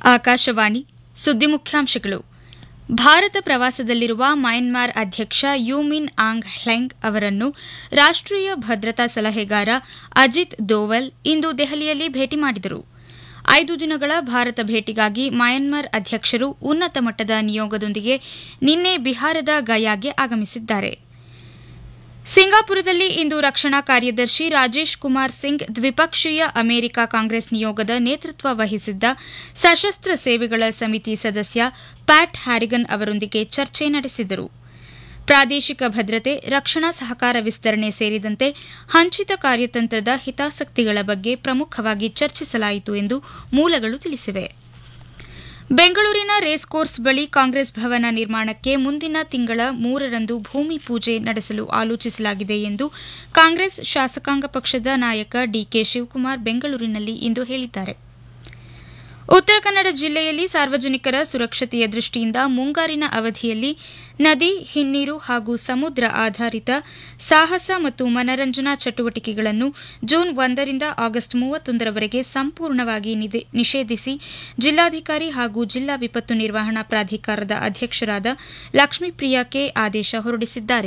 ಆಕಾಶವಾಣಿ ಸುದ್ದಿ ಮುಖ್ಯಾಂಶಗಳು ಭಾರತ ಪ್ರವಾಸದಲ್ಲಿರುವ ಮಯನ್ಮಾರ್ ಅಧ್ಯಕ್ಷ ಯೂಮಿನ್ ಆಂಗ್ ಹ್ಲೆಂಗ್ ಅವರನ್ನು ರಾಷ್ಟೀಯ ಭದ್ರತಾ ಸಲಹೆಗಾರ ಅಜಿತ್ ದೋವಲ್ ಇಂದು ದೆಹಲಿಯಲ್ಲಿ ಭೇಟಿ ಮಾಡಿದರು ಐದು ದಿನಗಳ ಭಾರತ ಭೇಟಿಗಾಗಿ ಮಯನ್ಮಾರ್ ಅಧ್ಯಕ್ಷರು ಉನ್ನತ ಮಟ್ಟದ ನಿಯೋಗದೊಂದಿಗೆ ನಿನ್ನೆ ಬಿಹಾರದ ಗಯಾಗೆ ಆಗಮಿಸಿದ್ದಾರೆ ಸಿಂಗಾಪುರದಲ್ಲಿ ಇಂದು ರಕ್ಷಣಾ ಕಾರ್ಯದರ್ಶಿ ರಾಜೇಶ್ ಕುಮಾರ್ ಸಿಂಗ್ ದ್ವಿಪಕ್ಷೀಯ ಅಮೆರಿಕ ಕಾಂಗ್ರೆಸ್ ನಿಯೋಗದ ನೇತೃತ್ವ ವಹಿಸಿದ್ದ ಸಶಸ್ತ್ರ ಸೇವೆಗಳ ಸಮಿತಿ ಸದಸ್ಯ ಪ್ಯಾಟ್ ಹ್ಯಾರಿಗನ್ ಅವರೊಂದಿಗೆ ಚರ್ಚೆ ನಡೆಸಿದರು ಪ್ರಾದೇಶಿಕ ಭದ್ರತೆ ರಕ್ಷಣಾ ಸಹಕಾರ ವಿಸ್ತರಣೆ ಸೇರಿದಂತೆ ಹಂಚಿತ ಕಾರ್ಯತಂತ್ರದ ಹಿತಾಸಕ್ತಿಗಳ ಬಗ್ಗೆ ಪ್ರಮುಖವಾಗಿ ಚರ್ಚಿಸಲಾಯಿತು ಎಂದು ಮೂಲಗಳು ತಿಳಿಸಿವೆ ಬೆಂಗಳೂರಿನ ರೇಸ್ ಕೋರ್ಸ್ ಬಳಿ ಕಾಂಗ್ರೆಸ್ ಭವನ ನಿರ್ಮಾಣಕ್ಕೆ ಮುಂದಿನ ತಿಂಗಳ ಮೂರರಂದು ಭೂಮಿ ಪೂಜೆ ನಡೆಸಲು ಆಲೋಚಿಸಲಾಗಿದೆ ಎಂದು ಕಾಂಗ್ರೆಸ್ ಶಾಸಕಾಂಗ ಪಕ್ಷದ ನಾಯಕ ಡಿಕೆ ಶಿವಕುಮಾರ್ ಬೆಂಗಳೂರಿನಲ್ಲಿ ಇಂದು ಹೇಳಿದ್ದಾರೆ ಉತ್ತರ ಕನ್ನಡ ಜಿಲ್ಲೆಯಲ್ಲಿ ಸಾರ್ವಜನಿಕರ ಸುರಕ್ಷತೆಯ ದೃಷ್ಟಿಯಿಂದ ಮುಂಗಾರಿನ ಅವಧಿಯಲ್ಲಿ ನದಿ ಹಿನ್ನೀರು ಹಾಗೂ ಸಮುದ್ರ ಆಧಾರಿತ ಸಾಹಸ ಮತ್ತು ಮನರಂಜನಾ ಚಟುವಟಿಕೆಗಳನ್ನು ಜೂನ್ ಒಂದರಿಂದ ಆಗಸ್ಟ್ ಮೂವತ್ತೊಂದರವರೆಗೆ ಸಂಪೂರ್ಣವಾಗಿ ನಿಷೇಧಿಸಿ ಜಿಲ್ಲಾಧಿಕಾರಿ ಹಾಗೂ ಜಿಲ್ಲಾ ವಿಪತ್ತು ನಿರ್ವಹಣಾ ಪ್ರಾಧಿಕಾರದ ಅಧ್ಯಕ್ಷರಾದ ಲಕ್ಷ್ಮೀಪ್ರಿಯಾ ಕೆ ಆದೇಶ ಹೊರಡಿಸಿದ್ದಾರೆ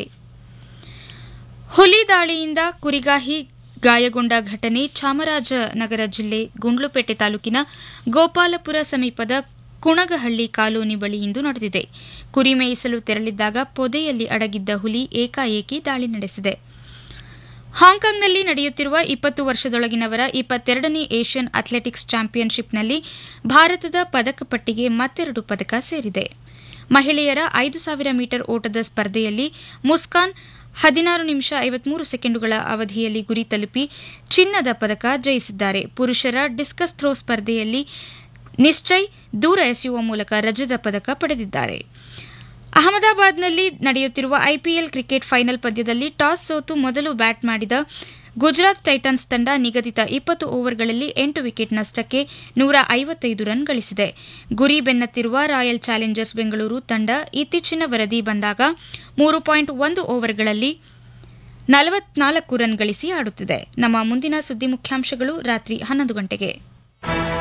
ಹುಲಿ ದಾಳಿಯಿಂದ ಕುರಿಗಾಹಿ ಗಾಯಗೊಂಡ ಘಟನೆ ಚಾಮರಾಜನಗರ ಜಿಲ್ಲೆ ಗುಂಡ್ಲುಪೇಟೆ ತಾಲೂಕಿನ ಗೋಪಾಲಪುರ ಸಮೀಪದ ಕುಣಗಹಳ್ಳಿ ಕಾಲೋನಿ ಬಳಿ ಇಂದು ನಡೆದಿದೆ ಕುರಿ ಮೇಯಿಸಲು ತೆರಳಿದ್ದಾಗ ಪೊದೆಯಲ್ಲಿ ಅಡಗಿದ್ದ ಹುಲಿ ಏಕಾಏಕಿ ದಾಳಿ ನಡೆಸಿದೆ ಹಾಂಕಾಂಗ್ನಲ್ಲಿ ನಡೆಯುತ್ತಿರುವ ಇಪ್ಪತ್ತು ವರ್ಷದೊಳಗಿನವರ ಇಪ್ಪತ್ತೆರಡನೇ ಏಷ್ಯನ್ ಅಥ್ಲೆಟಿಕ್ಸ್ ಚಾಂಪಿಯನ್ಶಿಪ್ನಲ್ಲಿ ಭಾರತದ ಪದಕ ಪಟ್ಟಿಗೆ ಮತ್ತೆರಡು ಪದಕ ಸೇರಿದೆ ಮಹಿಳೆಯರ ಐದು ಸಾವಿರ ಮೀಟರ್ ಓಟದ ಸ್ಪರ್ಧೆಯಲ್ಲಿ ಮುಸ್ಕಾನ್ ಹದಿನಾರು ನಿಮಿಷ ಐವತ್ಮೂರು ಸೆಕೆಂಡುಗಳ ಅವಧಿಯಲ್ಲಿ ಗುರಿ ತಲುಪಿ ಚಿನ್ನದ ಪದಕ ಜಯಿಸಿದ್ದಾರೆ ಪುರುಷರ ಡಿಸ್ಕಸ್ ಥ್ರೋ ಸ್ಪರ್ಧೆಯಲ್ಲಿ ನಿಶ್ಚಯ್ ದೂರ ಎಸೆಯುವ ಮೂಲಕ ರಜತ ಪದಕ ಪಡೆದಿದ್ದಾರೆ ಅಹಮದಾಬಾದ್ನಲ್ಲಿ ನಡೆಯುತ್ತಿರುವ ಐಪಿಎಲ್ ಕ್ರಿಕೆಟ್ ಫೈನಲ್ ಪಂದ್ಯದಲ್ಲಿ ಟಾಸ್ ಸೋತು ಮೊದಲು ಬ್ಯಾಟ್ ಮಾಡಿದ ಗುಜರಾತ್ ಟೈಟನ್ಸ್ ತಂಡ ನಿಗದಿತ ಇಪ್ಪತ್ತು ಓವರ್ಗಳಲ್ಲಿ ಎಂಟು ವಿಕೆಟ್ ನಷ್ಟಕ್ಕೆ ನೂರ ಐವತ್ತೈದು ರನ್ ಗಳಿಸಿದೆ ಗುರಿ ಬೆನ್ನತ್ತಿರುವ ರಾಯಲ್ ಚಾಲೆಂಜರ್ಸ್ ಬೆಂಗಳೂರು ತಂಡ ಇತ್ತೀಚಿನ ವರದಿ ಬಂದಾಗ ಮೂರು ಪಾಯಿಂಟ್ ಒಂದು ಓವರ್ಗಳಲ್ಲಿ ನಲವತ್ನಾಲ್ಕು ರನ್ ಗಳಿಸಿ ಆಡುತ್ತಿದೆ ನಮ್ಮ ಮುಂದಿನ ಸುದ್ದಿ ಮುಖ್ಯಾಂಶಗಳು ರಾತ್ರಿ ಹನ್ನೊಂದು ಗಂಟೆಗೆ